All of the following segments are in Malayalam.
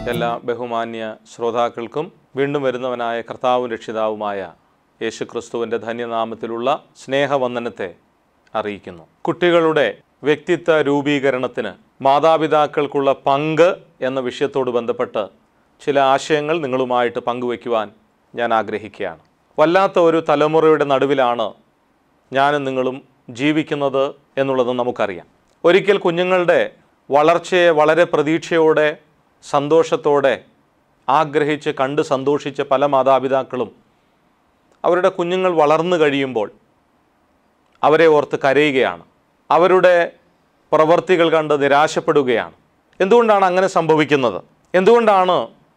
എല്ലാ ബഹുമാന്യ ശ്രോതാക്കൾക്കും വീണ്ടും വരുന്നവനായ കർത്താവും രക്ഷിതാവുമായ യേശു ക്രിസ്തുവിൻ്റെ ധന്യനാമത്തിലുള്ള സ്നേഹവന്ദനത്തെ അറിയിക്കുന്നു കുട്ടികളുടെ വ്യക്തിത്വ രൂപീകരണത്തിന് മാതാപിതാക്കൾക്കുള്ള പങ്ക് എന്ന വിഷയത്തോട് ബന്ധപ്പെട്ട് ചില ആശയങ്ങൾ നിങ്ങളുമായിട്ട് പങ്കുവയ്ക്കുവാൻ ഞാൻ ആഗ്രഹിക്കുകയാണ് വല്ലാത്ത ഒരു തലമുറയുടെ നടുവിലാണ് ഞാനും നിങ്ങളും ജീവിക്കുന്നത് എന്നുള്ളത് നമുക്കറിയാം ഒരിക്കൽ കുഞ്ഞുങ്ങളുടെ വളർച്ചയെ വളരെ പ്രതീക്ഷയോടെ സന്തോഷത്തോടെ ആഗ്രഹിച്ച് കണ്ട് സന്തോഷിച്ച പല മാതാപിതാക്കളും അവരുടെ കുഞ്ഞുങ്ങൾ വളർന്നു കഴിയുമ്പോൾ അവരെ ഓർത്ത് കരയുകയാണ് അവരുടെ പ്രവർത്തികൾ കണ്ട് നിരാശപ്പെടുകയാണ് എന്തുകൊണ്ടാണ് അങ്ങനെ സംഭവിക്കുന്നത് എന്തുകൊണ്ടാണ്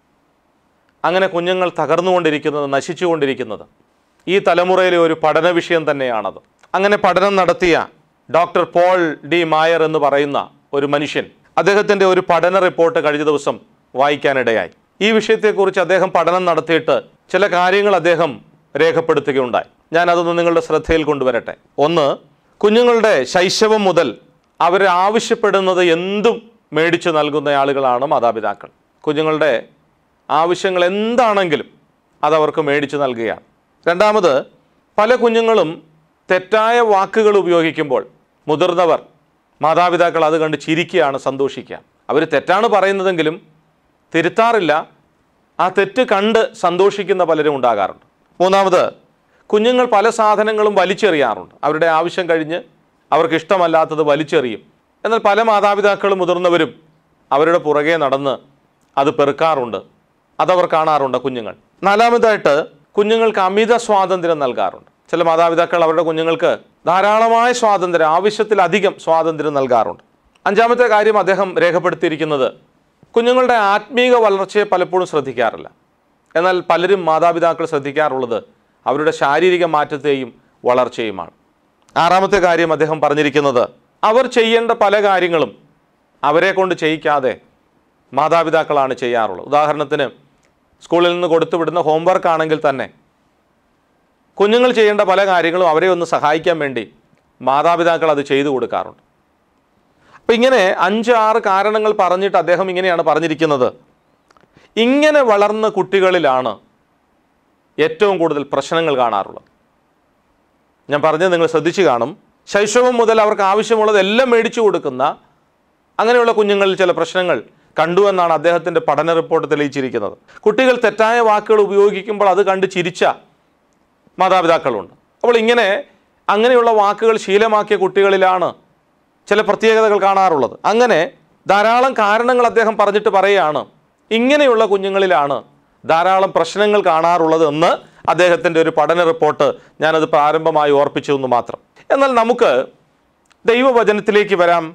അങ്ങനെ കുഞ്ഞുങ്ങൾ തകർന്നുകൊണ്ടിരിക്കുന്നത് നശിച്ചുകൊണ്ടിരിക്കുന്നത് ഈ തലമുറയിലെ ഒരു പഠന വിഷയം തന്നെയാണത് അങ്ങനെ പഠനം നടത്തിയ ഡോക്ടർ പോൾ ഡി മായർ എന്ന് പറയുന്ന ഒരു മനുഷ്യൻ അദ്ദേഹത്തിൻ്റെ ഒരു പഠന റിപ്പോർട്ട് കഴിഞ്ഞ ദിവസം വായിക്കാനിടയായി ഈ വിഷയത്തെക്കുറിച്ച് അദ്ദേഹം പഠനം നടത്തിയിട്ട് ചില കാര്യങ്ങൾ അദ്ദേഹം രേഖപ്പെടുത്തുകയുണ്ടായി ഞാൻ അതൊന്ന് നിങ്ങളുടെ ശ്രദ്ധയിൽ കൊണ്ടുവരട്ടെ ഒന്ന് കുഞ്ഞുങ്ങളുടെ ശൈശവം മുതൽ അവർ ആവശ്യപ്പെടുന്നത് എന്തും മേടിച്ചു നൽകുന്ന ആളുകളാണ് മാതാപിതാക്കൾ കുഞ്ഞുങ്ങളുടെ ആവശ്യങ്ങൾ എന്താണെങ്കിലും അതവർക്ക് മേടിച്ചു നൽകുകയാണ് രണ്ടാമത് പല കുഞ്ഞുങ്ങളും തെറ്റായ വാക്കുകൾ ഉപയോഗിക്കുമ്പോൾ മുതിർന്നവർ മാതാപിതാക്കൾ അത് കണ്ട് ചിരിക്കുകയാണ് സന്തോഷിക്കുക അവർ തെറ്റാണ് പറയുന്നതെങ്കിലും തിരുത്താറില്ല ആ തെറ്റ് കണ്ട് സന്തോഷിക്കുന്ന പലരും ഉണ്ടാകാറുണ്ട് മൂന്നാമത് കുഞ്ഞുങ്ങൾ പല സാധനങ്ങളും വലിച്ചെറിയാറുണ്ട് അവരുടെ ആവശ്യം കഴിഞ്ഞ് അവർക്ക് ഇഷ്ടമല്ലാത്തത് വലിച്ചെറിയും എന്നാൽ പല മാതാപിതാക്കളും മുതിർന്നവരും അവരുടെ പുറകെ നടന്ന് അത് പെറുക്കാറുണ്ട് അതവർ കാണാറുണ്ട് കുഞ്ഞുങ്ങൾ നാലാമതായിട്ട് കുഞ്ഞുങ്ങൾക്ക് അമിത സ്വാതന്ത്ര്യം നൽകാറുണ്ട് ചില മാതാപിതാക്കൾ അവരുടെ കുഞ്ഞുങ്ങൾക്ക് ധാരാളമായ സ്വാതന്ത്ര്യം ആവശ്യത്തിലധികം സ്വാതന്ത്ര്യം നൽകാറുണ്ട് അഞ്ചാമത്തെ കാര്യം അദ്ദേഹം രേഖപ്പെടുത്തിയിരിക്കുന്നത് കുഞ്ഞുങ്ങളുടെ ആത്മീക വളർച്ചയെ പലപ്പോഴും ശ്രദ്ധിക്കാറില്ല എന്നാൽ പലരും മാതാപിതാക്കൾ ശ്രദ്ധിക്കാറുള്ളത് അവരുടെ ശാരീരിക മാറ്റത്തെയും വളർച്ചയുമാണ് ആറാമത്തെ കാര്യം അദ്ദേഹം പറഞ്ഞിരിക്കുന്നത് അവർ ചെയ്യേണ്ട പല കാര്യങ്ങളും അവരെ കൊണ്ട് ചെയ്യിക്കാതെ മാതാപിതാക്കളാണ് ചെയ്യാറുള്ളത് ഉദാഹരണത്തിന് സ്കൂളിൽ നിന്ന് കൊടുത്തുവിടുന്ന ഹോംവർക്ക് ആണെങ്കിൽ തന്നെ കുഞ്ഞുങ്ങൾ ചെയ്യേണ്ട പല കാര്യങ്ങളും അവരെ ഒന്ന് സഹായിക്കാൻ വേണ്ടി മാതാപിതാക്കൾ അത് ചെയ്തു കൊടുക്കാറുണ്ട് അപ്പം ഇങ്ങനെ അഞ്ച് ആറ് കാരണങ്ങൾ പറഞ്ഞിട്ട് അദ്ദേഹം ഇങ്ങനെയാണ് പറഞ്ഞിരിക്കുന്നത് ഇങ്ങനെ വളർന്ന കുട്ടികളിലാണ് ഏറ്റവും കൂടുതൽ പ്രശ്നങ്ങൾ കാണാറുള്ളത് ഞാൻ പറഞ്ഞത് നിങ്ങൾ ശ്രദ്ധിച്ചു കാണും ശൈശവം മുതൽ അവർക്ക് ആവശ്യമുള്ളത് എല്ലാം മേടിച്ചു കൊടുക്കുന്ന അങ്ങനെയുള്ള കുഞ്ഞുങ്ങളിൽ ചില പ്രശ്നങ്ങൾ കണ്ടു എന്നാണ് അദ്ദേഹത്തിൻ്റെ പഠന റിപ്പോർട്ട് തെളിയിച്ചിരിക്കുന്നത് കുട്ടികൾ തെറ്റായ വാക്കുകൾ ഉപയോഗിക്കുമ്പോൾ അത് കണ്ട് ചിരിച്ച മാതാപിതാക്കളുണ്ട് അപ്പോൾ ഇങ്ങനെ അങ്ങനെയുള്ള വാക്കുകൾ ശീലമാക്കിയ കുട്ടികളിലാണ് ചില പ്രത്യേകതകൾ കാണാറുള്ളത് അങ്ങനെ ധാരാളം കാരണങ്ങൾ അദ്ദേഹം പറഞ്ഞിട്ട് പറയുകയാണ് ഇങ്ങനെയുള്ള കുഞ്ഞുങ്ങളിലാണ് ധാരാളം പ്രശ്നങ്ങൾ കാണാറുള്ളത് എന്ന് അദ്ദേഹത്തിൻ്റെ ഒരു പഠന റിപ്പോർട്ട് ഞാനത് പ്രാരംഭമായി ഓർപ്പിച്ചു എന്ന് മാത്രം എന്നാൽ നമുക്ക് ദൈവവചനത്തിലേക്ക് വരാം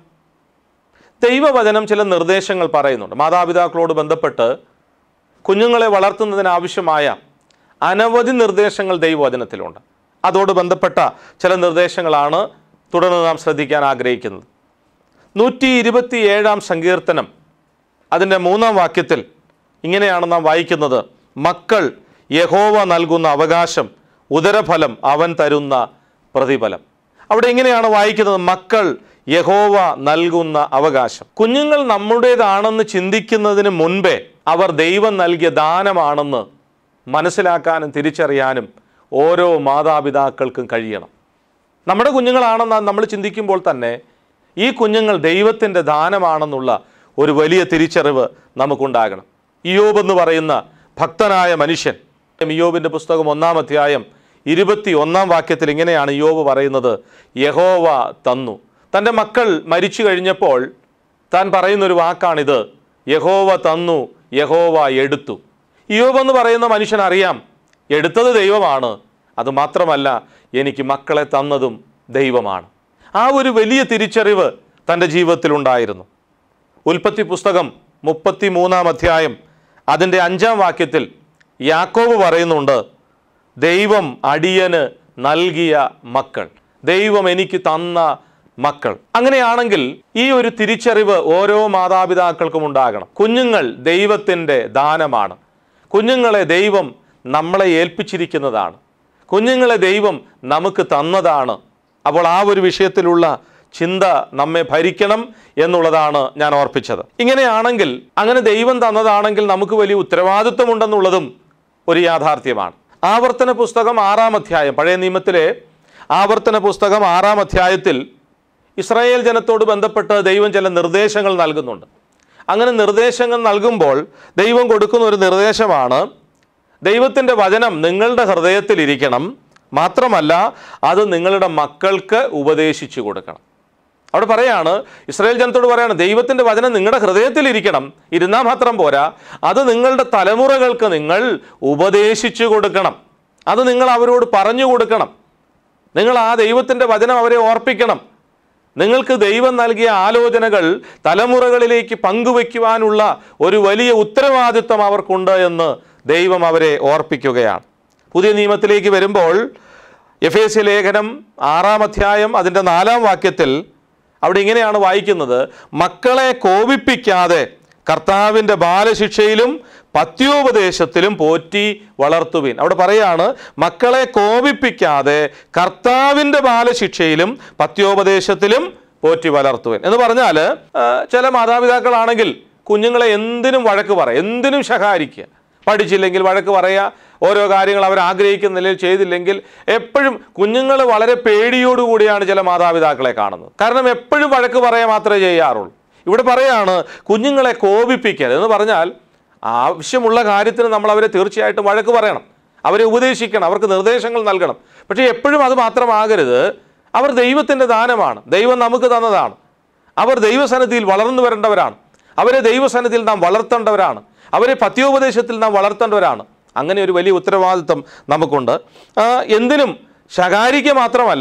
ദൈവവചനം ചില നിർദ്ദേശങ്ങൾ പറയുന്നുണ്ട് മാതാപിതാക്കളോട് ബന്ധപ്പെട്ട് കുഞ്ഞുങ്ങളെ വളർത്തുന്നതിനാവശ്യമായ അനവധി നിർദ്ദേശങ്ങൾ ദൈവവചനത്തിലുണ്ട് അതോട് ബന്ധപ്പെട്ട ചില നിർദ്ദേശങ്ങളാണ് തുടർന്ന് നാം ശ്രദ്ധിക്കാൻ ആഗ്രഹിക്കുന്നത് നൂറ്റി ഇരുപത്തി ഏഴാം സങ്കീർത്തനം അതിൻ്റെ മൂന്നാം വാക്യത്തിൽ ഇങ്ങനെയാണ് നാം വായിക്കുന്നത് മക്കൾ യഹോവ നൽകുന്ന അവകാശം ഉദരഫലം അവൻ തരുന്ന പ്രതിഫലം അവിടെ ഇങ്ങനെയാണ് വായിക്കുന്നത് മക്കൾ യഹോവ നൽകുന്ന അവകാശം കുഞ്ഞുങ്ങൾ നമ്മുടേതാണെന്ന് ചിന്തിക്കുന്നതിന് മുൻപേ അവർ ദൈവം നൽകിയ ദാനമാണെന്ന് മനസ്സിലാക്കാനും തിരിച്ചറിയാനും ഓരോ മാതാപിതാക്കൾക്കും കഴിയണം നമ്മുടെ കുഞ്ഞുങ്ങളാണെന്ന് നമ്മൾ ചിന്തിക്കുമ്പോൾ തന്നെ ഈ കുഞ്ഞുങ്ങൾ ദൈവത്തിൻ്റെ ദാനമാണെന്നുള്ള ഒരു വലിയ തിരിച്ചറിവ് നമുക്കുണ്ടാകണം ഇയോബ് എന്ന് പറയുന്ന ഭക്തനായ മനുഷ്യൻ ഇയോബിൻ്റെ പുസ്തകം ഒന്നാം അധ്യായം ഇരുപത്തി ഒന്നാം വാക്യത്തിൽ ഇങ്ങനെയാണ് ഇയോബ് പറയുന്നത് യഹോവ തന്നു തൻ്റെ മക്കൾ മരിച്ചു കഴിഞ്ഞപ്പോൾ താൻ പറയുന്നൊരു വാക്കാണിത് യഹോവ തന്നു യഹോവ എടുത്തു ഇയോബ് എന്ന് പറയുന്ന മനുഷ്യൻ അറിയാം എടുത്തത് ദൈവമാണ് അത് മാത്രമല്ല എനിക്ക് മക്കളെ തന്നതും ദൈവമാണ് ആ ഒരു വലിയ തിരിച്ചറിവ് തൻ്റെ ജീവിതത്തിലുണ്ടായിരുന്നു ഉൽപ്പത്തി പുസ്തകം മുപ്പത്തി മൂന്നാം അധ്യായം അതിൻ്റെ അഞ്ചാം വാക്യത്തിൽ യാക്കോബ് പറയുന്നുണ്ട് ദൈവം അടിയന് നൽകിയ മക്കൾ ദൈവം എനിക്ക് തന്ന മക്കൾ അങ്ങനെയാണെങ്കിൽ ഈ ഒരു തിരിച്ചറിവ് ഓരോ മാതാപിതാക്കൾക്കും ഉണ്ടാകണം കുഞ്ഞുങ്ങൾ ദൈവത്തിൻ്റെ ദാനമാണ് കുഞ്ഞുങ്ങളെ ദൈവം നമ്മളെ ഏൽപ്പിച്ചിരിക്കുന്നതാണ് കുഞ്ഞുങ്ങളെ ദൈവം നമുക്ക് തന്നതാണ് അപ്പോൾ ആ ഒരു വിഷയത്തിലുള്ള ചിന്ത നമ്മെ ഭരിക്കണം എന്നുള്ളതാണ് ഞാൻ ഓർപ്പിച്ചത് ഇങ്ങനെയാണെങ്കിൽ അങ്ങനെ ദൈവം തന്നതാണെങ്കിൽ നമുക്ക് വലിയ ഉത്തരവാദിത്വമുണ്ടെന്നുള്ളതും ഒരു യാഥാർത്ഥ്യമാണ് ആവർത്തന പുസ്തകം ആറാം അധ്യായം പഴയ നിയമത്തിലെ ആവർത്തന പുസ്തകം ആറാം അധ്യായത്തിൽ ഇസ്രായേൽ ജനത്തോട് ബന്ധപ്പെട്ട് ദൈവം ചില നിർദ്ദേശങ്ങൾ നൽകുന്നുണ്ട് അങ്ങനെ നിർദ്ദേശങ്ങൾ നൽകുമ്പോൾ ദൈവം കൊടുക്കുന്ന ഒരു നിർദ്ദേശമാണ് ദൈവത്തിൻ്റെ വചനം നിങ്ങളുടെ ഹൃദയത്തിലിരിക്കണം മാത്രമല്ല അത് നിങ്ങളുടെ മക്കൾക്ക് ഉപദേശിച്ചു കൊടുക്കണം അവിടെ പറയാണ് ഇസ്രായേൽ ജനത്തോട് പറയാണ് ദൈവത്തിൻ്റെ വചനം നിങ്ങളുടെ ഹൃദയത്തിലിരിക്കണം ഇരുന്നാൽ മാത്രം പോരാ അത് നിങ്ങളുടെ തലമുറകൾക്ക് നിങ്ങൾ ഉപദേശിച്ചു കൊടുക്കണം അത് നിങ്ങൾ അവരോട് പറഞ്ഞു കൊടുക്കണം നിങ്ങൾ ആ ദൈവത്തിൻ്റെ വചനം അവരെ ഓർപ്പിക്കണം നിങ്ങൾക്ക് ദൈവം നൽകിയ ആലോചനകൾ തലമുറകളിലേക്ക് പങ്കുവയ്ക്കുവാനുള്ള ഒരു വലിയ ഉത്തരവാദിത്വം അവർക്കുണ്ട് എന്ന് ദൈവം അവരെ ഓർപ്പിക്കുകയാണ് പുതിയ നിയമത്തിലേക്ക് വരുമ്പോൾ എഫ് എസ് ലേഖനം ആറാം അധ്യായം അതിൻ്റെ നാലാം വാക്യത്തിൽ അവിടെ ഇങ്ങനെയാണ് വായിക്കുന്നത് മക്കളെ കോപിപ്പിക്കാതെ കർത്താവിൻ്റെ ബാലശിക്ഷയിലും പത്യോപദേശത്തിലും പോറ്റി വളർത്തുവിൻ അവിടെ പറയാണ് മക്കളെ കോപിപ്പിക്കാതെ കർത്താവിൻ്റെ ബാലശിക്ഷയിലും പത്യോപദേശത്തിലും പോറ്റി വളർത്തുവിൻ എന്ന് പറഞ്ഞാൽ ആ, ചില മാതാപിതാക്കളാണെങ്കിൽ കുഞ്ഞുങ്ങളെ എന്തിനും വഴക്ക് പറയുക എന്തിനും ശകാരിക്കുക പഠിച്ചില്ലെങ്കിൽ വഴക്ക് പറയുക ഓരോ കാര്യങ്ങൾ അവർ ആഗ്രഹിക്കുന്ന നിലയിൽ ചെയ്തില്ലെങ്കിൽ എപ്പോഴും കുഞ്ഞുങ്ങൾ വളരെ പേടിയോടുകൂടിയാണ് ചില മാതാപിതാക്കളെ കാണുന്നത് കാരണം എപ്പോഴും വഴക്ക് പറയുക മാത്രമേ ചെയ്യാറുള്ളൂ ഇവിടെ പറയാണ് കുഞ്ഞുങ്ങളെ കോപിപ്പിക്കരുത് എന്ന് പറഞ്ഞാൽ ആവശ്യമുള്ള കാര്യത്തിന് നമ്മൾ അവരെ തീർച്ചയായിട്ടും വഴക്ക് പറയണം അവരെ ഉപദേശിക്കണം അവർക്ക് നിർദ്ദേശങ്ങൾ നൽകണം പക്ഷേ എപ്പോഴും അത് മാത്രമാകരുത് അവർ ദൈവത്തിൻ്റെ ദാനമാണ് ദൈവം നമുക്ക് തന്നതാണ് അവർ ദൈവസന്നിധിയിൽ വളർന്നു വരേണ്ടവരാണ് അവരെ ദൈവസന്നിധിയിൽ നാം വളർത്തേണ്ടവരാണ് അവരെ പത്യോപദേശത്തിൽ നാം വളർത്തേണ്ടവരാണ് അങ്ങനെ ഒരു വലിയ ഉത്തരവാദിത്വം നമുക്കുണ്ട് ആ, എന്തിനും ശകാരിക മാത്രമല്ല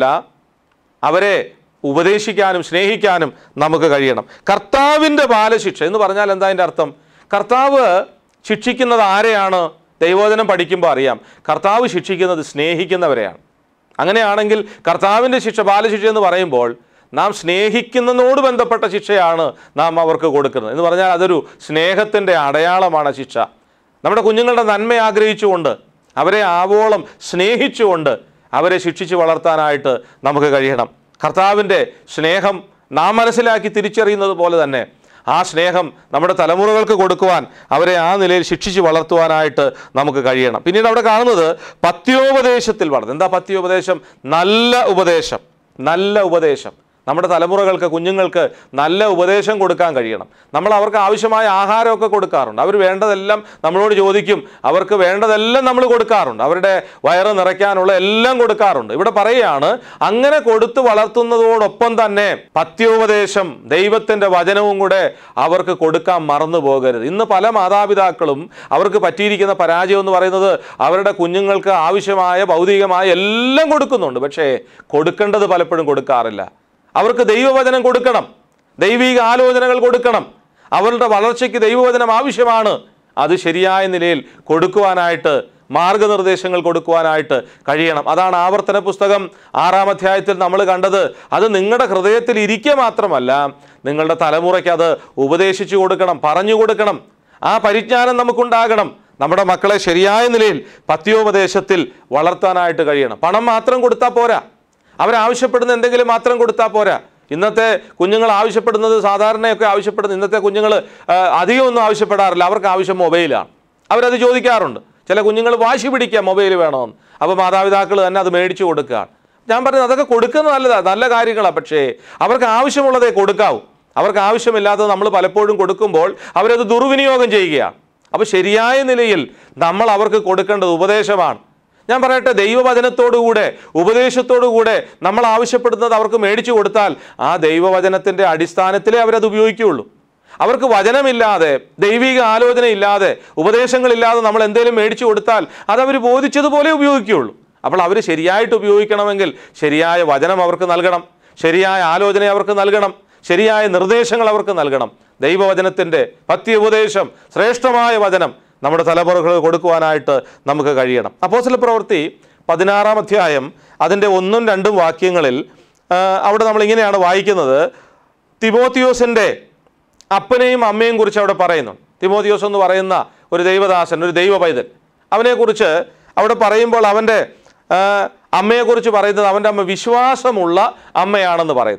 അവരെ ഉപദേശിക്കാനും സ്നേഹിക്കാനും നമുക്ക് കഴിയണം കർത്താവിൻ്റെ ബാലശിക്ഷ എന്ന് പറഞ്ഞാൽ എന്താ അതിൻ്റെ അർത്ഥം കർത്താവ് ശിക്ഷിക്കുന്നത് ആരെയാണ് ദൈവോധനം പഠിക്കുമ്പോൾ അറിയാം കർത്താവ് ശിക്ഷിക്കുന്നത് സ്നേഹിക്കുന്നവരെയാണ് അങ്ങനെയാണെങ്കിൽ കർത്താവിൻ്റെ ശിക്ഷ ബാലശിക്ഷ എന്ന് പറയുമ്പോൾ നാം സ്നേഹിക്കുന്നതിനോട് ബന്ധപ്പെട്ട ശിക്ഷയാണ് നാം അവർക്ക് കൊടുക്കുന്നത് എന്ന് പറഞ്ഞാൽ അതൊരു സ്നേഹത്തിൻ്റെ അടയാളമാണ് ശിക്ഷ നമ്മുടെ കുഞ്ഞുങ്ങളുടെ നന്മ ആഗ്രഹിച്ചുകൊണ്ട് അവരെ ആവോളം സ്നേഹിച്ചുകൊണ്ട് അവരെ ശിക്ഷിച്ച് വളർത്താനായിട്ട് നമുക്ക് കഴിയണം കർത്താവിൻ്റെ സ്നേഹം നാം മനസ്സിലാക്കി തിരിച്ചറിയുന്നത് പോലെ തന്നെ ആ സ്നേഹം നമ്മുടെ തലമുറകൾക്ക് കൊടുക്കുവാൻ അവരെ ആ നിലയിൽ ശിക്ഷിച്ച് വളർത്തുവാനായിട്ട് നമുക്ക് കഴിയണം പിന്നീട് അവിടെ കാണുന്നത് പത്യോപദേശത്തിൽ വളർന്നു എന്താ പത്യോപദേശം നല്ല ഉപദേശം നല്ല ഉപദേശം നമ്മുടെ തലമുറകൾക്ക് കുഞ്ഞുങ്ങൾക്ക് നല്ല ഉപദേശം കൊടുക്കാൻ കഴിയണം നമ്മൾ അവർക്ക് ആവശ്യമായ ആഹാരമൊക്കെ കൊടുക്കാറുണ്ട് അവർ വേണ്ടതെല്ലാം നമ്മളോട് ചോദിക്കും അവർക്ക് വേണ്ടതെല്ലാം നമ്മൾ കൊടുക്കാറുണ്ട് അവരുടെ വയറ് നിറയ്ക്കാനുള്ള എല്ലാം കൊടുക്കാറുണ്ട് ഇവിടെ പറയുകയാണ് അങ്ങനെ കൊടുത്തു വളർത്തുന്നതോടൊപ്പം തന്നെ പത്യോപദേശം ദൈവത്തിൻ്റെ വചനവും കൂടെ അവർക്ക് കൊടുക്കാൻ മറന്നു പോകരുത് ഇന്ന് പല മാതാപിതാക്കളും അവർക്ക് പറ്റിയിരിക്കുന്ന പരാജയം എന്ന് പറയുന്നത് അവരുടെ കുഞ്ഞുങ്ങൾക്ക് ആവശ്യമായ ഭൗതികമായ എല്ലാം കൊടുക്കുന്നുണ്ട് പക്ഷേ കൊടുക്കേണ്ടത് പലപ്പോഴും കൊടുക്കാറില്ല അവർക്ക് ദൈവവചനം കൊടുക്കണം ദൈവിക ആലോചനകൾ കൊടുക്കണം അവരുടെ വളർച്ചയ്ക്ക് ദൈവവചനം ആവശ്യമാണ് അത് ശരിയായ നിലയിൽ കൊടുക്കുവാനായിട്ട് മാർഗനിർദ്ദേശങ്ങൾ കൊടുക്കുവാനായിട്ട് കഴിയണം അതാണ് ആവർത്തന പുസ്തകം ആറാം അധ്യായത്തിൽ നമ്മൾ കണ്ടത് അത് നിങ്ങളുടെ ഹൃദയത്തിൽ ഇരിക്കുക മാത്രമല്ല നിങ്ങളുടെ തലമുറയ്ക്ക് അത് ഉപദേശിച്ചു കൊടുക്കണം പറഞ്ഞു കൊടുക്കണം ആ പരിജ്ഞാനം നമുക്കുണ്ടാകണം നമ്മുടെ മക്കളെ ശരിയായ നിലയിൽ പത്യോപദേശത്തിൽ വളർത്താനായിട്ട് കഴിയണം പണം മാത്രം കൊടുത്താൽ പോരാ അവരാവശ്യപ്പെടുന്ന എന്തെങ്കിലും മാത്രം കൊടുത്താൽ പോരാ ഇന്നത്തെ കുഞ്ഞുങ്ങൾ ആവശ്യപ്പെടുന്നത് സാധാരണയൊക്കെ ആവശ്യപ്പെടുന്ന ഇന്നത്തെ കുഞ്ഞുങ്ങൾ അധികമൊന്നും ആവശ്യപ്പെടാറില്ല അവർക്ക് ആവശ്യം മൊബൈലാണ് അവരത് ചോദിക്കാറുണ്ട് ചില കുഞ്ഞുങ്ങൾ വാശി പിടിക്കുക മൊബൈൽ വേണമെന്ന് അപ്പോൾ മാതാപിതാക്കൾ തന്നെ അത് മേടിച്ചു കൊടുക്കുകയാണ് ഞാൻ പറയുന്നത് അതൊക്കെ കൊടുക്കുന്നത് നല്ലതാണ് നല്ല കാര്യങ്ങളാണ് പക്ഷേ അവർക്ക് ആവശ്യമുള്ളതേ കൊടുക്കാവൂ അവർക്ക് ആവശ്യമില്ലാത്തത് നമ്മൾ പലപ്പോഴും കൊടുക്കുമ്പോൾ അവരത് ദുർവിനിയോഗം ചെയ്യുകയാണ് അപ്പോൾ ശരിയായ നിലയിൽ നമ്മൾ അവർക്ക് കൊടുക്കേണ്ടത് ഉപദേശമാണ് ഞാൻ പറയട്ടെ ദൈവവചനത്തോടുകൂടെ ഉപദേശത്തോടുകൂടെ നമ്മൾ ആവശ്യപ്പെടുന്നത് അവർക്ക് മേടിച്ചു കൊടുത്താൽ ആ ദൈവവചനത്തിൻ്റെ അടിസ്ഥാനത്തിലേ അവരത് ഉപയോഗിക്കുകയുള്ളൂ അവർക്ക് വചനമില്ലാതെ ദൈവിക ആലോചന ഇല്ലാതെ ഉപദേശങ്ങളില്ലാതെ നമ്മൾ എന്തെങ്കിലും മേടിച്ചു കൊടുത്താൽ അത് അവർ ബോധിച്ചതുപോലെ ഉപയോഗിക്കുകയുള്ളൂ അപ്പോൾ അവർ ശരിയായിട്ട് ഉപയോഗിക്കണമെങ്കിൽ ശരിയായ വചനം അവർക്ക് നൽകണം ശരിയായ ആലോചന അവർക്ക് നൽകണം ശരിയായ നിർദ്ദേശങ്ങൾ അവർക്ക് നൽകണം ദൈവവചനത്തിൻ്റെ പത്യോപദേശം ശ്രേഷ്ഠമായ വചനം നമ്മുടെ തലമുറകൾ കൊടുക്കുവാനായിട്ട് നമുക്ക് കഴിയണം അപ്പോസ്തല പ്രവൃത്തി പതിനാറാം അധ്യായം അതിൻ്റെ ഒന്നും രണ്ടും വാക്യങ്ങളിൽ ആ, അവിടെ നമ്മൾ ഇങ്ങനെയാണ് വായിക്കുന്നത് തിമോത്തിയോസിൻ്റെ അപ്പനെയും അമ്മയും കുറിച്ച് അവിടെ പറയുന്നു തിമോത്തിയോസ് എന്ന് പറയുന്ന ഒരു ദൈവദാസൻ ഒരു ദൈവ പൈതൽ അവനെക്കുറിച്ച് അവിടെ പറയുമ്പോൾ അവൻ്റെ ആ, അമ്മയെക്കുറിച്ച് പറയുന്നത് അവൻ്റെ അമ്മ വിശ്വാസമുള്ള അമ്മയാണെന്ന് പറയുന്നുണ്ട്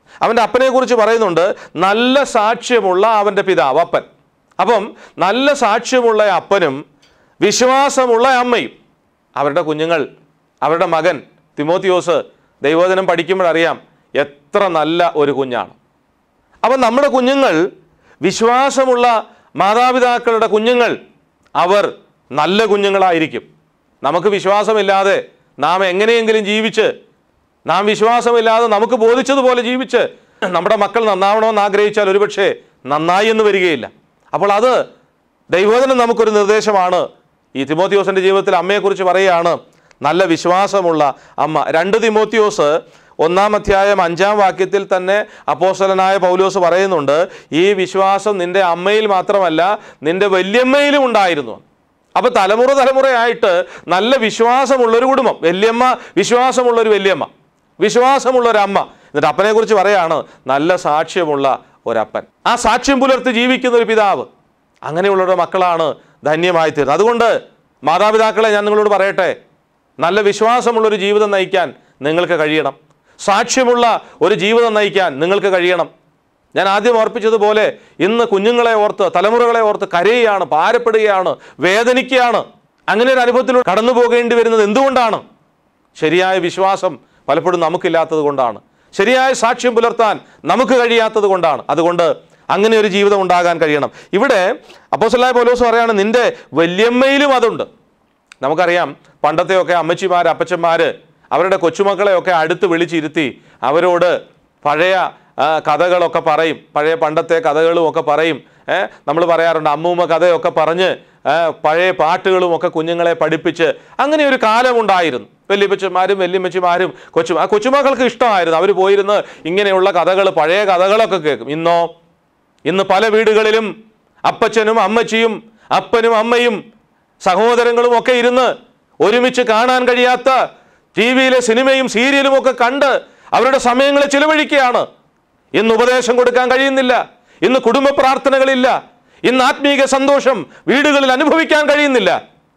അവൻ്റെ അപ്പനെ കുറിച്ച് പറയുന്നുണ്ട് നല്ല സാക്ഷ്യമുള്ള അവൻ്റെ പിതാവ് അപ്പൻ അപ്പം നല്ല സാക്ഷ്യമുള്ള അപ്പനും വിശ്വാസമുള്ള അമ്മയും അവരുടെ കുഞ്ഞുങ്ങൾ അവരുടെ മകൻ തിമോത്തിയോസ് ദൈവോധനം പഠിക്കുമ്പോഴറിയാം എത്ര നല്ല ഒരു കുഞ്ഞാണ് അപ്പം നമ്മുടെ കുഞ്ഞുങ്ങൾ വിശ്വാസമുള്ള മാതാപിതാക്കളുടെ കുഞ്ഞുങ്ങൾ അവർ നല്ല കുഞ്ഞുങ്ങളായിരിക്കും നമുക്ക് വിശ്വാസമില്ലാതെ നാം എങ്ങനെയെങ്കിലും ജീവിച്ച് നാം വിശ്വാസമില്ലാതെ നമുക്ക് ബോധിച്ചതുപോലെ ജീവിച്ച് നമ്മുടെ മക്കൾ നന്നാവണമെന്ന് ആഗ്രഹിച്ചാൽ ഒരുപക്ഷെ നന്നായി എന്ന് വരികയില്ല അപ്പോൾ അത് ദൈവോധനം നമുക്കൊരു നിർദ്ദേശമാണ് ഈ തിമോത്തിയോസിൻ്റെ ജീവിതത്തിൽ അമ്മയെക്കുറിച്ച് പറയുകയാണ് നല്ല വിശ്വാസമുള്ള അമ്മ രണ്ട് തിമോത്തിയോസ് ഒന്നാം അധ്യായം അഞ്ചാം വാക്യത്തിൽ തന്നെ അപ്പോസ്തലനായ പൗലോസ് പറയുന്നുണ്ട് ഈ വിശ്വാസം നിന്റെ അമ്മയിൽ മാത്രമല്ല നിന്റെ വല്യമ്മയിലും ഉണ്ടായിരുന്നു അപ്പോൾ തലമുറ തലമുറയായിട്ട് നല്ല വിശ്വാസമുള്ളൊരു കുടുംബം വല്യമ്മ വിശ്വാസമുള്ളൊരു വല്യമ്മ വിശ്വാസമുള്ള ഒരു അമ്മ എന്നിട്ട് അപ്പനെ കുറിച്ച് പറയാണ് നല്ല സാക്ഷ്യമുള്ള ഒരപ്പൻ ആ സാക്ഷ്യം പുലർത്തി ജീവിക്കുന്ന ഒരു പിതാവ് അങ്ങനെയുള്ളവരുടെ മക്കളാണ് ധന്യമായി തീർന്നത് അതുകൊണ്ട് മാതാപിതാക്കളെ ഞാൻ നിങ്ങളോട് പറയട്ടെ നല്ല വിശ്വാസമുള്ളൊരു ജീവിതം നയിക്കാൻ നിങ്ങൾക്ക് കഴിയണം സാക്ഷ്യമുള്ള ഒരു ജീവിതം നയിക്കാൻ നിങ്ങൾക്ക് കഴിയണം ഞാൻ ആദ്യം ഓർപ്പിച്ചതുപോലെ ഇന്ന് കുഞ്ഞുങ്ങളെ ഓർത്ത് തലമുറകളെ ഓർത്ത് കരയുകയാണ് ഭാരപ്പെടുകയാണ് വേദനിക്കുകയാണ് അങ്ങനെ ഒരു അനുഭവത്തിലൂടെ കടന്നു പോകേണ്ടി വരുന്നത് എന്തുകൊണ്ടാണ് ശരിയായ വിശ്വാസം പലപ്പോഴും നമുക്കില്ലാത്തത് കൊണ്ടാണ് ശരിയായ സാക്ഷ്യം പുലർത്താൻ നമുക്ക് കഴിയാത്തത് കൊണ്ടാണ് അതുകൊണ്ട് അങ്ങനെ ഒരു ജീവിതം ഉണ്ടാകാൻ കഴിയണം ഇവിടെ അപ്പോസലായ പോലോസ് പറയാണ് നിന്റെ വല്യമ്മയിലും അതുണ്ട് നമുക്കറിയാം പണ്ടത്തെയൊക്കെ അമ്മച്ചിമാർ അപ്പച്ചന്മാർ അവരുടെ കൊച്ചുമക്കളെയൊക്കെ അടുത്ത് വിളിച്ചിരുത്തി അവരോട് പഴയ ആ, കഥകളൊക്കെ പറയും പഴയ പണ്ടത്തെ കഥകളും ഒക്കെ പറയും നമ്മൾ പറയാറുണ്ട് അമ്മൂമ്മ കഥയൊക്കെ പറഞ്ഞ് ആ, പഴയ പാട്ടുകളും ഒക്കെ കുഞ്ഞുങ്ങളെ പഠിപ്പിച്ച് അങ്ങനെ ഒരു കാലമുണ്ടായിരുന്നു വല്യപ്പച്ചന്മാരും വല്യമ്മച്ചിമാരും കൊച്ചു ആ കൊച്ചുമക്കൾക്ക് ഇഷ്ടമായിരുന്നു അവർ പോയിരുന്ന് ഇങ്ങനെയുള്ള കഥകൾ പഴയ കഥകളൊക്കെ കേൾക്കും ഇന്നോ ഇന്ന് പല വീടുകളിലും അപ്പച്ചനും അമ്മച്ചിയും അപ്പനും അമ്മയും സഹോദരങ്ങളും ഒക്കെ ഇരുന്ന് ഒരുമിച്ച് കാണാൻ കഴിയാത്ത ടി വിയിലെ സിനിമയും സീരിയലും ഒക്കെ കണ്ട് അവരുടെ സമയങ്ങളെ ചിലവഴിക്കുകയാണ് ഇന്ന് ഉപദേശം കൊടുക്കാൻ കഴിയുന്നില്ല ഇന്ന് കുടുംബ പ്രാർത്ഥനകളില്ല ഇന്ന് ആത്മീക സന്തോഷം വീടുകളിൽ അനുഭവിക്കാൻ കഴിയുന്നില്ല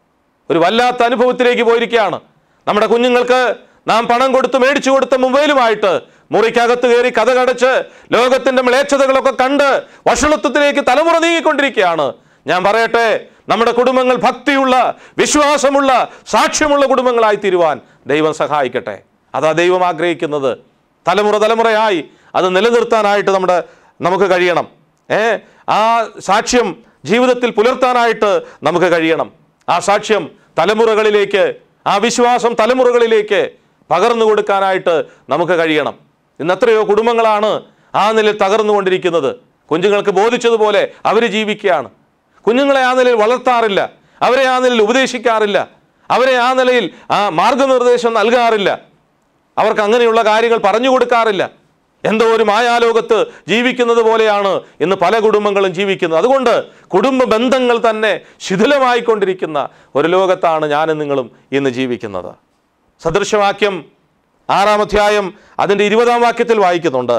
ഒരു വല്ലാത്ത അനുഭവത്തിലേക്ക് പോയിരിക്കുകയാണ് നമ്മുടെ കുഞ്ഞുങ്ങൾക്ക് നാം പണം കൊടുത്ത് മേടിച്ചു കൊടുത്ത മൊബൈലുമായിട്ട് മുറിക്കകത്ത് കയറി കഥ കടച്ച് ലോകത്തിന്റെ മ്ലേച്ഛതകളൊക്കെ കണ്ട് വഷളത്വത്തിലേക്ക് തലമുറ നീങ്ങിക്കൊണ്ടിരിക്കുകയാണ് ഞാൻ പറയട്ടെ നമ്മുടെ കുടുംബങ്ങൾ ഭക്തിയുള്ള വിശ്വാസമുള്ള സാക്ഷ്യമുള്ള കുടുംബങ്ങളായി തീരുവാൻ ദൈവം സഹായിക്കട്ടെ അതാ ദൈവം ആഗ്രഹിക്കുന്നത് തലമുറ തലമുറയായി അത് നിലനിർത്താനായിട്ട് നമ്മുടെ നമുക്ക് കഴിയണം ഏ ആ സാക്ഷ്യം ജീവിതത്തിൽ പുലർത്താനായിട്ട് നമുക്ക് കഴിയണം ആ സാക്ഷ്യം തലമുറകളിലേക്ക് ആ വിശ്വാസം തലമുറകളിലേക്ക് പകർന്നു കൊടുക്കാനായിട്ട് നമുക്ക് കഴിയണം ഇന്ന് എത്രയോ കുടുംബങ്ങളാണ് ആ നിലയിൽ തകർന്നുകൊണ്ടിരിക്കുന്നത് കുഞ്ഞുങ്ങൾക്ക് ബോധിച്ചതുപോലെ അവർ ജീവിക്കുകയാണ് കുഞ്ഞുങ്ങളെ ആ നിലയിൽ വളർത്താറില്ല അവരെ ആ നിലയിൽ ഉപദേശിക്കാറില്ല അവരെ ആ നിലയിൽ ആ മാർഗനിർദ്ദേശം നൽകാറില്ല അവർക്ക് അങ്ങനെയുള്ള കാര്യങ്ങൾ പറഞ്ഞു കൊടുക്കാറില്ല എന്തോ ഒരു മായാലോകത്ത് ജീവിക്കുന്നത് പോലെയാണ് ഇന്ന് പല കുടുംബങ്ങളും ജീവിക്കുന്നത് അതുകൊണ്ട് കുടുംബ ബന്ധങ്ങൾ തന്നെ ശിഥിലമായിക്കൊണ്ടിരിക്കുന്ന ഒരു ലോകത്താണ് ഞാനും നിങ്ങളും ഇന്ന് ജീവിക്കുന്നത് സദൃശവാക്യം ആറാം അധ്യായം അതിൻ്റെ ഇരുപതാം വാക്യത്തിൽ വായിക്കുന്നുണ്ട്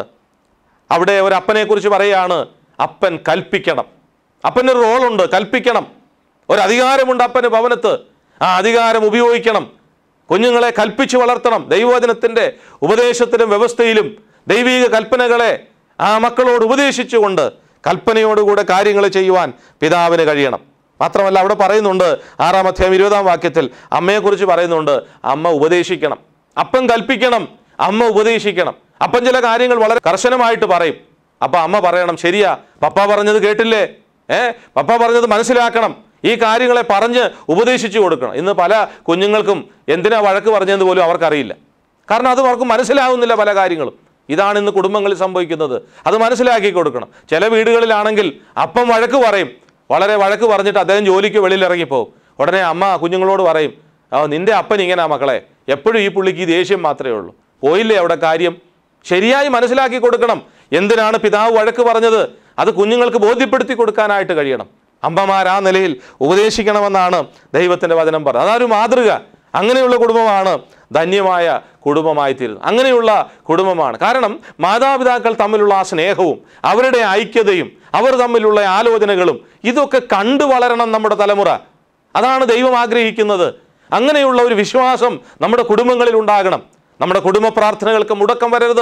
അവിടെ ഒരു അപ്പനെക്കുറിച്ച് പറയുകയാണ് അപ്പൻ കൽപ്പിക്കണം അപ്പനൊരു റോളുണ്ട് കൽപ്പിക്കണം ഒരു അധികാരമുണ്ട് അപ്പന് ഭവനത്ത് ആ അധികാരം ഉപയോഗിക്കണം കുഞ്ഞുങ്ങളെ കൽപ്പിച്ച് വളർത്തണം ദൈവവചനത്തിൻ്റെ ഉപദേശത്തിലും വ്യവസ്ഥയിലും ദൈവീക കൽപ്പനകളെ ആ മക്കളോട് ഉപദേശിച്ചുകൊണ്ട് കൽപ്പനയോടുകൂടെ കാര്യങ്ങൾ ചെയ്യുവാൻ പിതാവിന് കഴിയണം മാത്രമല്ല അവിടെ പറയുന്നുണ്ട് ആറാം അധ്യായം ഇരുപതാം വാക്യത്തിൽ അമ്മയെക്കുറിച്ച് പറയുന്നുണ്ട് അമ്മ ഉപദേശിക്കണം അപ്പൻ കൽപ്പിക്കണം അമ്മ ഉപദേശിക്കണം അപ്പൻ ചില കാര്യങ്ങൾ വളരെ കർശനമായിട്ട് പറയും അപ്പൊ അമ്മ പറയണം ശരിയാ പപ്പ പറഞ്ഞത് കേട്ടില്ലേ ഏ പപ്പ പറഞ്ഞത് മനസ്സിലാക്കണം ഈ കാര്യങ്ങളെ പറഞ്ഞ് ഉപദേശിച്ചു കൊടുക്കണം ഇന്ന് പല കുഞ്ഞുങ്ങൾക്കും എന്തിനാ വഴക്ക് പറഞ്ഞതെന്ന് പോലും അവർക്കറിയില്ല കാരണം അത് അവർക്ക് മനസ്സിലാവുന്നില്ല പല കാര്യങ്ങളും ഇതാണ് ഇന്ന് കുടുംബങ്ങളിൽ സംഭവിക്കുന്നത് അത് മനസ്സിലാക്കി കൊടുക്കണം ചില വീടുകളിലാണെങ്കിൽ അപ്പം വഴക്ക് പറയും വളരെ വഴക്ക് പറഞ്ഞിട്ട് അദ്ദേഹം ജോലിക്ക് വെളിയിൽ ഇറങ്ങിപ്പോവും ഉടനെ അമ്മ കുഞ്ഞുങ്ങളോട് പറയും ആ നിന്റെ അപ്പൻ ഇങ്ങനെ മക്കളെ എപ്പോഴും ഈ പുള്ളിക്ക് ഈ ദേഷ്യം മാത്രമേ ഉള്ളൂ പോയില്ലേ അവിടെ കാര്യം ശരിയായി മനസ്സിലാക്കി കൊടുക്കണം എന്തിനാണ് പിതാവ് വഴക്ക് പറഞ്ഞത് അത് കുഞ്ഞുങ്ങൾക്ക് ബോധ്യപ്പെടുത്തി കൊടുക്കാനായിട്ട് കഴിയണം അമ്മമാർ ആ നിലയിൽ ഉപദേശിക്കണമെന്നാണ് ദൈവത്തിൻ്റെ വചനം പറഞ്ഞത് അതൊരു മാതൃക അങ്ങനെയുള്ള കുടുംബമാണ് ധന്യമായ കുടുംബമായി തീരുന്നത് അങ്ങനെയുള്ള കുടുംബമാണ് കാരണം മാതാപിതാക്കൾ തമ്മിലുള്ള ആ സ്നേഹവും അവരുടെ ഐക്യതയും അവർ തമ്മിലുള്ള ആലോചനകളും ഇതൊക്കെ കണ്ടു വളരണം നമ്മുടെ തലമുറ അതാണ് ദൈവം ആഗ്രഹിക്കുന്നത് അങ്ങനെയുള്ള ഒരു വിശ്വാസം നമ്മുടെ കുടുംബങ്ങളിൽ ഉണ്ടാകണം നമ്മുടെ കുടുംബ പ്രാർത്ഥനകൾക്ക് മുടക്കം വരരുത്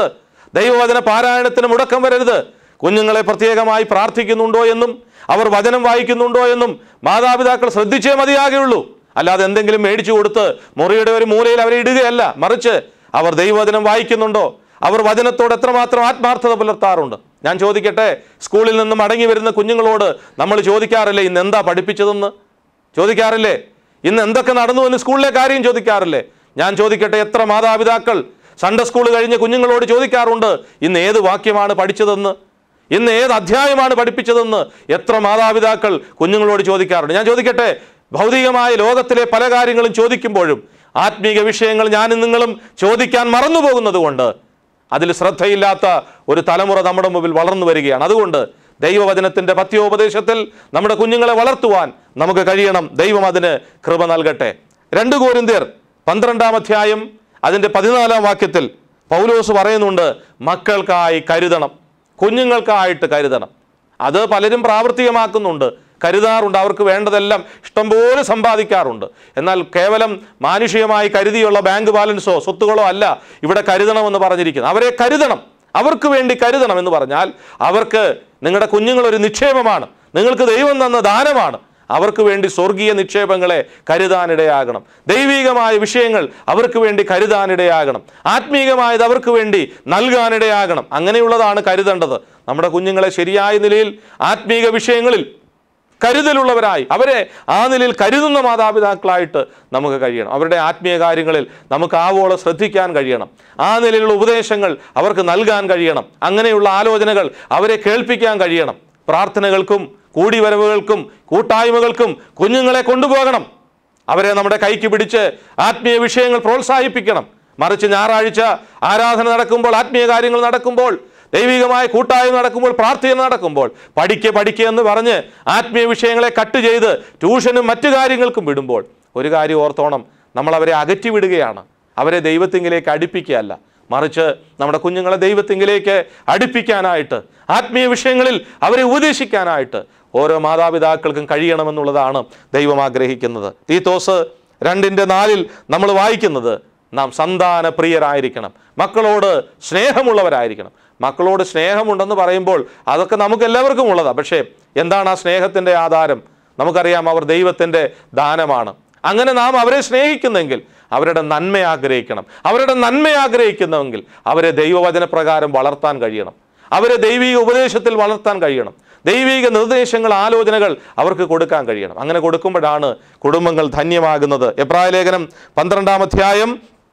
ദൈവവചന പാരായണത്തിന് മുടക്കം വരരുത് കുഞ്ഞുങ്ങളെ പ്രത്യേകമായി പ്രാർത്ഥിക്കുന്നുണ്ടോ എന്നും അവർ വചനം വായിക്കുന്നുണ്ടോ എന്നും മാതാപിതാക്കൾ ശ്രദ്ധിച്ചേ മതിയാകുള്ളൂ അല്ലാതെ എന്തെങ്കിലും മേടിച്ചു കൊടുത്ത് മുറിയുടെ ഒരു മൂലയിൽ അവരെ ഇടുകയല്ല മറിച്ച് അവർ ദൈവവചനം വായിക്കുന്നുണ്ടോ അവർ വചനത്തോട് എത്രമാത്രം ആത്മാർത്ഥത പുലർത്താറുണ്ട് ഞാൻ ചോദിക്കട്ടെ സ്കൂളിൽ നിന്ന് മടങ്ങി വരുന്ന കുഞ്ഞുങ്ങളോട് നമ്മൾ ചോദിക്കാറില്ലേ ഇന്ന് എന്താ പഠിപ്പിച്ചതെന്ന് ചോദിക്കാറില്ലേ ഇന്ന് എന്തൊക്കെ നടന്നു എന്ന് സ്കൂളിലെ കാര്യം ചോദിക്കാറില്ലേ ഞാൻ ചോദിക്കട്ടെ എത്ര മാതാപിതാക്കൾ സൺഡേ സ്കൂൾ കഴിഞ്ഞ കുഞ്ഞുങ്ങളോട് ചോദിക്കാറുണ്ട് ഇന്ന് ഏത് വാക്യമാണ് പഠിച്ചതെന്ന് ഇന്ന് ഏത് അധ്യായമാണ് പഠിപ്പിച്ചതെന്ന് എത്ര മാതാപിതാക്കൾ കുഞ്ഞുങ്ങളോട് ചോദിക്കാറുണ്ട് ഞാൻ ചോദിക്കട്ടെ ഭൗതികമായ ലോകത്തിലെ പല കാര്യങ്ങളും ചോദിക്കുമ്പോഴും ആത്മീക വിഷയങ്ങൾ ഞാനും നിങ്ങളും ചോദിക്കാൻ മറന്നു പോകുന്നത് കൊണ്ട് അതിൽ ശ്രദ്ധയില്ലാത്ത ഒരു തലമുറ നമ്മുടെ മുമ്പിൽ വളർന്നു വരികയാണ് അതുകൊണ്ട് ദൈവവചനത്തിന്റെ പത്യോപദേശത്തിൽ നമ്മുടെ കുഞ്ഞുങ്ങളെ വളർത്തുവാൻ നമുക്ക് കഴിയണം ദൈവം അതിന് കൃപ നൽകട്ടെ രണ്ട് കോരിന്ത്യർ പന്ത്രണ്ടാം അധ്യായം അതിൻ്റെ പതിനാലാം വാക്യത്തിൽ പൗലോസ് പറയുന്നുണ്ട് മക്കൾക്കായി കരുതണം കുഞ്ഞുങ്ങൾക്കായിട്ട് കരുതണം അത് പലരും പ്രാവർത്തികമാക്കുന്നുണ്ട് കരുതാറുണ്ട് അവർക്ക് വേണ്ടതെല്ലാം ഇഷ്ടംപോലെ സമ്പാദിക്കാറുണ്ട് എന്നാൽ കേവലം മാനുഷികമായി കരുതിയുള്ള ബാങ്ക് ബാലൻസോ സ്വത്തുകളോ അല്ല ഇവിടെ കരുതണമെന്ന് പറഞ്ഞിരിക്കുന്നത് അവരെ കരുതണം അവർക്ക് വേണ്ടി കരുതണം എന്ന് പറഞ്ഞാൽ അവർക്ക് നിങ്ങളുടെ കുഞ്ഞുങ്ങൾ ഒരു നിക്ഷേപമാണ് നിങ്ങൾക്ക് ദൈവം തന്ന ദാനമാണ് അവർക്ക് വേണ്ടി സ്വർഗീയ നിക്ഷേപങ്ങളെ കരുതാനിടയാകണം ദൈവികമായ വിഷയങ്ങൾ അവർക്ക് വേണ്ടി കരുതാനിടയാകണം ആത്മീകമായത് അവർക്ക് വേണ്ടി നൽകാനിടയാകണം അങ്ങനെയുള്ളതാണ് കരുതേണ്ടത് നമ്മുടെ കുഞ്ഞുങ്ങളെ ശരിയായ നിലയിൽ ആത്മീക വിഷയങ്ങളിൽ കരുതലുള്ളവരായി അവരെ ആ നിലയിൽ കരുതുന്ന മാതാപിതാക്കളായിട്ട് നമുക്ക് കഴിയണം അവരുടെ ആത്മീയ കാര്യങ്ങളിൽ നമുക്ക് ആവോളം ശ്രദ്ധിക്കാൻ കഴിയണം ആ നിലയിലുള്ള ഉപദേശങ്ങൾ അവർക്ക് നൽകാൻ കഴിയണം അങ്ങനെയുള്ള ആലോചനകൾ അവരെ കേൾപ്പിക്കാൻ കഴിയണം പ്രാർത്ഥനകൾക്കും കൂടിവരവുകൾക്കും കൂട്ടായ്മകൾക്കും കുഞ്ഞുങ്ങളെ കൊണ്ടുപോകണം അവരെ നമ്മുടെ കൈക്ക് പിടിച്ച് ആത്മീയ വിഷയങ്ങൾ പ്രോത്സാഹിപ്പിക്കണം മറിച്ച് ഞായറാഴ്ച ആരാധന നടക്കുമ്പോൾ ആത്മീയ കാര്യങ്ങൾ നടക്കുമ്പോൾ ദൈവികമായ കൂട്ടായ്മ നടക്കുമ്പോൾ പ്രാർത്ഥന നടക്കുമ്പോൾ പഠിക്കുക പഠിക്കുക എന്ന് പറഞ്ഞ് ആത്മീയ വിഷയങ്ങളെ കട്ട് ചെയ്ത് ട്യൂഷനും മറ്റു കാര്യങ്ങൾക്കും വിടുമ്പോൾ ഒരു കാര്യം ഓർത്തോണം നമ്മൾ അവരെ അകറ്റി വിടുകയാണ് അവരെ ദൈവത്തിങ്കിലേക്ക് അടുപ്പിക്കുകയല്ല മറിച്ച് നമ്മുടെ കുഞ്ഞുങ്ങളെ ദൈവത്തിങ്കിലേക്ക് അടുപ്പിക്കാനായിട്ട് ആത്മീയ വിഷയങ്ങളിൽ അവരെ ഉപദേശിക്കാനായിട്ട് ഓരോ മാതാപിതാക്കൾക്കും കഴിയണമെന്നുള്ളതാണ് ദൈവം ആഗ്രഹിക്കുന്നത് തീത്തോസ് രണ്ടിൻ്റെ നാലിൽ നമ്മൾ വായിക്കുന്നത് നാം സന്താന പ്രിയരായിരിക്കണം മക്കളോട് സ്നേഹമുള്ളവരായിരിക്കണം മക്കളോട് സ്നേഹമുണ്ടെന്ന് പറയുമ്പോൾ അതൊക്കെ നമുക്ക് എല്ലാവർക്കും ഉള്ളതാണ് പക്ഷേ എന്താണ് ആ സ്നേഹത്തിൻ്റെ ആധാരം നമുക്കറിയാം അവർ ദൈവത്തിൻ്റെ ദാനമാണ് അങ്ങനെ നാം അവരെ സ്നേഹിക്കുന്നെങ്കിൽ അവരുടെ നന്മ ആഗ്രഹിക്കണം അവരുടെ നന്മ ആഗ്രഹിക്കുന്നെങ്കിൽ അവരെ ദൈവവചന പ്രകാരം വളർത്താൻ കഴിയണം അവരെ ദൈവിക ഉപദേശത്തിൽ വളർത്താൻ കഴിയണം ദൈവിക നിർദ്ദേശങ്ങൾ ആലോചനകൾ അവർക്ക് കൊടുക്കാൻ കഴിയണം അങ്ങനെ കൊടുക്കുമ്പോഴാണ് കുടുംബങ്ങൾ ധന്യമാകുന്നത് എബ്രായ ലേഖനം പന്ത്രണ്ടാം അധ്യായം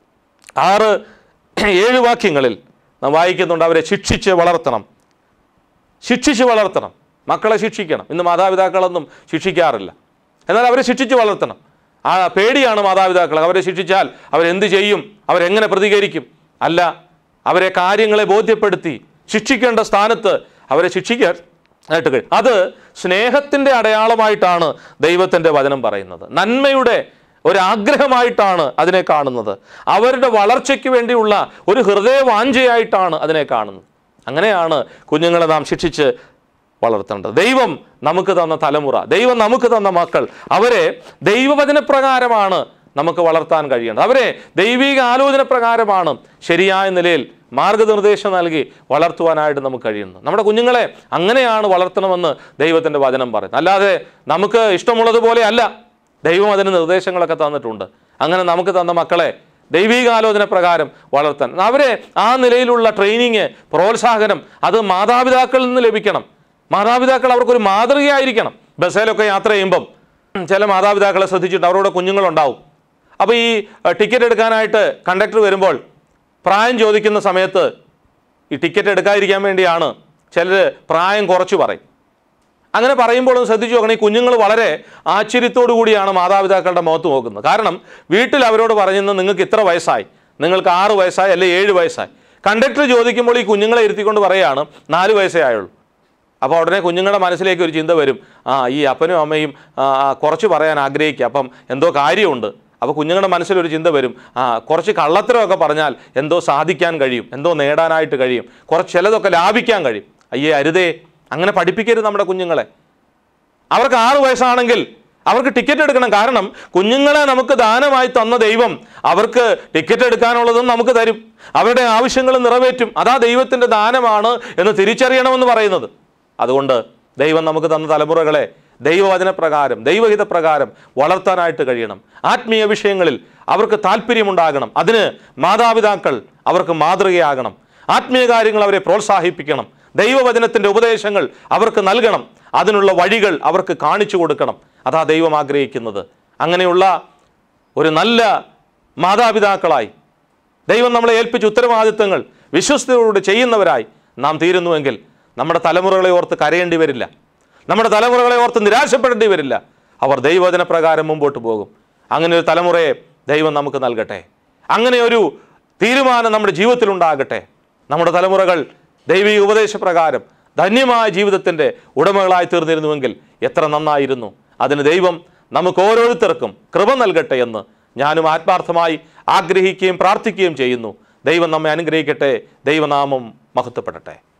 ആറ് ഏഴ് വാക്യങ്ങളിൽ നാം വായിക്കുന്നുണ്ട് അവരെ ശിക്ഷിച്ച് വളർത്തണം ശിക്ഷിച്ച് വളർത്തണം മക്കളെ ശിക്ഷിക്കണം ഇന്ന് മാതാപിതാക്കളൊന്നും ശിക്ഷിക്കാറില്ല എന്നാൽ അവരെ ശിക്ഷിച്ച് വളർത്തണം ആ പേടിയാണ് മാതാപിതാക്കൾ അവരെ ശിക്ഷിച്ചാൽ അവരെന്ത് ചെയ്യും അവരെങ്ങനെ പ്രതികരിക്കും അല്ല അവരെ കാര്യങ്ങളെ ബോധ്യപ്പെടുത്തി ശിക്ഷിക്കേണ്ട സ്ഥാനത്ത് അവരെ ശിക്ഷിക്കാൻ ആയിട്ട് കഴിയും അത് സ്നേഹത്തിൻ്റെ അടയാളമായിട്ടാണ് ദൈവത്തിൻ്റെ വചനം പറയുന്നത് നന്മയുടെ ഒരാഗ്രഹമായിട്ടാണ് അതിനെ കാണുന്നത് അവരുടെ വളർച്ചയ്ക്ക് വേണ്ടിയുള്ള ഒരു ഹൃദയവാഞ്ചയായിട്ടാണ് അതിനെ കാണുന്നത് അങ്ങനെയാണ് കുഞ്ഞുങ്ങളെ നാം ശിക്ഷിച്ച് വളർത്തേണ്ടത് ദൈവം നമുക്ക് തന്ന തലമുറ ദൈവം നമുക്ക് തന്ന മക്കൾ അവരെ ദൈവവചന പ്രകാരമാണ് നമുക്ക് വളർത്താൻ കഴിയേണ്ടത് അവരെ ദൈവിക ആലോചന പ്രകാരമാണ് ശരിയായ നിലയിൽ മാർഗനിർദ്ദേശം നൽകി വളർത്തുവാനായിട്ട് നമുക്ക് കഴിയുന്നത് നമ്മുടെ കുഞ്ഞുങ്ങളെ അങ്ങനെയാണ് വളർത്തണമെന്ന് ദൈവത്തിൻ്റെ വചനം പറയുന്നത് അല്ലാതെ നമുക്ക് ഇഷ്ടമുള്ളതുപോലെ അല്ല ദൈവം അതിന് നിർദ്ദേശങ്ങളൊക്കെ തന്നിട്ടുണ്ട് അങ്ങനെ നമുക്ക് തന്ന മക്കളെ ദൈവികാലോചന പ്രകാരം വളർത്താൻ അവരെ ആ നിലയിലുള്ള ട്രെയിനിങ് പ്രോത്സാഹനം അത് മാതാപിതാക്കളിൽ നിന്ന് ലഭിക്കണം മാതാപിതാക്കൾ അവർക്കൊരു മാതൃകയായിരിക്കണം ബസ്സിലൊക്കെ യാത്ര ചെയ്യുമ്പം ചില മാതാപിതാക്കളെ ശ്രദ്ധിച്ചിട്ട് അവരോട് കുഞ്ഞുങ്ങളുണ്ടാവും അപ്പോൾ ഈ ടിക്കറ്റ് എടുക്കാനായിട്ട് കണ്ടക്ടർ വരുമ്പോൾ പ്രായം ചോദിക്കുന്ന സമയത്ത് ഈ ടിക്കറ്റ് എടുക്കാതിരിക്കാൻ വേണ്ടിയാണ് ചിലർ പ്രായം കുറച്ച് പറയും അങ്ങനെ പറയുമ്പോൾ ഒന്ന് ശ്രദ്ധിച്ചു നോക്കണം ഈ കുഞ്ഞുങ്ങൾ വളരെ ആശ്ചര്യത്തോടു കൂടിയാണ് മാതാപിതാക്കളുടെ മുഖത്ത് നോക്കുന്നത് കാരണം വീട്ടിൽ അവരോട് പറയുന്നത് നിങ്ങൾക്ക് ഇത്ര വയസ്സായി നിങ്ങൾക്ക് ആറ് വയസ്സായി അല്ലെ ഏഴ് വയസ്സായി കണ്ടക്ടർ ചോദിക്കുമ്പോൾ ഈ കുഞ്ഞുങ്ങളെ ഇരുത്തിക്കൊണ്ട് പറയുകയാണ് നാല് വയസ്സേ ആയുള്ളൂ അപ്പോൾ ഉടനെ കുഞ്ഞുങ്ങളുടെ മനസ്സിലേക്ക് ഒരു ചിന്ത വരും ആ ഈ അപ്പനും അമ്മയും ആ, ആ, കുറച്ച് പറയാൻ ആഗ്രഹിക്കുക അപ്പം എന്തോ കാര്യമുണ്ട് അപ്പോൾ കുഞ്ഞുങ്ങളുടെ മനസ്സിലൊരു ചിന്ത വരും ആ കുറച്ച് കള്ളത്തരമൊക്കെ പറഞ്ഞാൽ എന്തോ സാധിക്കാൻ കഴിയും എന്തോ നേടാനായിട്ട് കഴിയും കുറച്ച് ചിലതൊക്കെ ലാഭിക്കാൻ കഴിയും അയ്യേ അരുതേ അങ്ങനെ പഠിപ്പിക്കരുത് നമ്മുടെ കുഞ്ഞുങ്ങളെ അവർക്ക് ആറ് വയസ്സാണെങ്കിൽ അവർക്ക് ടിക്കറ്റ് എടുക്കണം കാരണം കുഞ്ഞുങ്ങളെ നമുക്ക് ദാനമായി തന്ന ദൈവം അവർക്ക് ടിക്കറ്റ് എടുക്കാനുള്ളതും നമുക്ക് തരും അവരുടെ ആവശ്യങ്ങൾ നിറവേറ്റും അതാ ദൈവത്തിൻ്റെ ദാനമാണ് എന്ന് തിരിച്ചറിയണമെന്ന് പറയുന്നത് അതുകൊണ്ട് ദൈവം നമുക്ക് തന്ന തലമുറകളെ ദൈവവചനപ്രകാരം ദൈവഹിതപ്രകാരം വളർത്താനായിട്ട് കഴിയണം ആത്മീയ വിഷയങ്ങളിൽ അവർക്ക് താല്പര്യമുണ്ടാകണം അതിന് മാതാപിതാക്കൾ അവർക്ക് മാതൃകയാകണം ആത്മീയ കാര്യങ്ങൾ അവരെ പ്രോത്സാഹിപ്പിക്കണം ദൈവവചനത്തിൻ്റെ ഉപദേശങ്ങൾ അവർക്ക് നൽകണം അതിനുള്ള വഴികൾ അവർക്ക് കാണിച്ചു കൊടുക്കണം അതാ ദൈവം ആഗ്രഹിക്കുന്നത് അങ്ങനെയുള്ള ഒരു നല്ല മാതാപിതാക്കളായി ദൈവം നമ്മളെ ഏൽപ്പിച്ച ഉത്തരവാദിത്തങ്ങൾ വിശ്വസ്തയോട് ചെയ്യുന്നവരായി നാം തീരുന്നുവെങ്കിൽ നമ്മുടെ തലമുറകളെ ഓർത്ത് കരയേണ്ടി വരില്ല നമ്മുടെ തലമുറകളെ ഓർത്ത് നിരാശപ്പെടേണ്ടി വരില്ല അവർ ദൈവവചന പ്രകാരം മുമ്പോട്ട് പോകും അങ്ങനെ ഒരു തലമുറയെ ദൈവം നമുക്ക് നൽകട്ടെ അങ്ങനെ ഒരു തീരുമാനം നമ്മുടെ ജീവിതത്തിലുണ്ടാകട്ടെ നമ്മുടെ തലമുറകൾ ദൈവിക ഉപദേശപ്രകാരം ധന്യമായ ജീവിതത്തിൻ്റെ ഉടമകളായി തീർന്നിരുന്നുവെങ്കിൽ എത്ര നന്നായിരുന്നു അതിന് ദൈവം നമുക്ക് ഓരോരുത്തർക്കും കൃപ നൽകട്ടെ എന്ന് ഞാനും ആത്മാർത്ഥമായി ആഗ്രഹിക്കുകയും പ്രാർത്ഥിക്കുകയും ചെയ്യുന്നു ദൈവം നമ്മെ അനുഗ്രഹിക്കട്ടെ ദൈവനാമം മഹത്വപ്പെടട്ടെ